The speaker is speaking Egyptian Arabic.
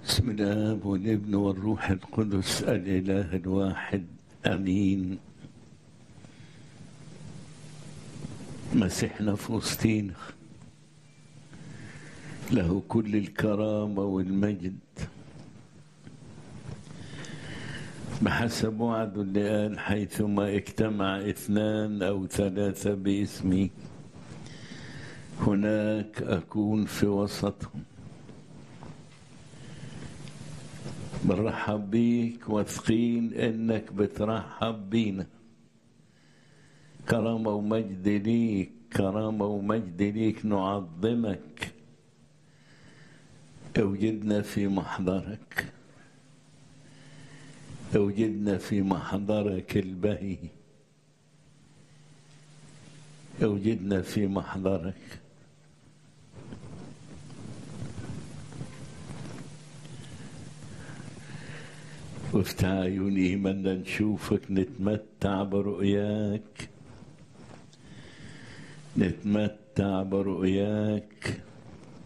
بسم الاب والابن والروح القدس الاله الواحد امين مسيحنا في وسطينا له كل الكرامه والمجد بحسب وعده اللي قال حيثما اجتمع اثنان او ثلاثه باسمي هناك اكون في وسطهم بنرحب بيك واثقين انك بترحب بينا كرامة ومجد ليك كرامة ومجد ليك نعظمك اوجدنا في محضرك اوجدنا في محضرك البهي اوجدنا في محضرك وافتح عيوني من نشوفك نتمتع برؤياك نتمتع برؤياك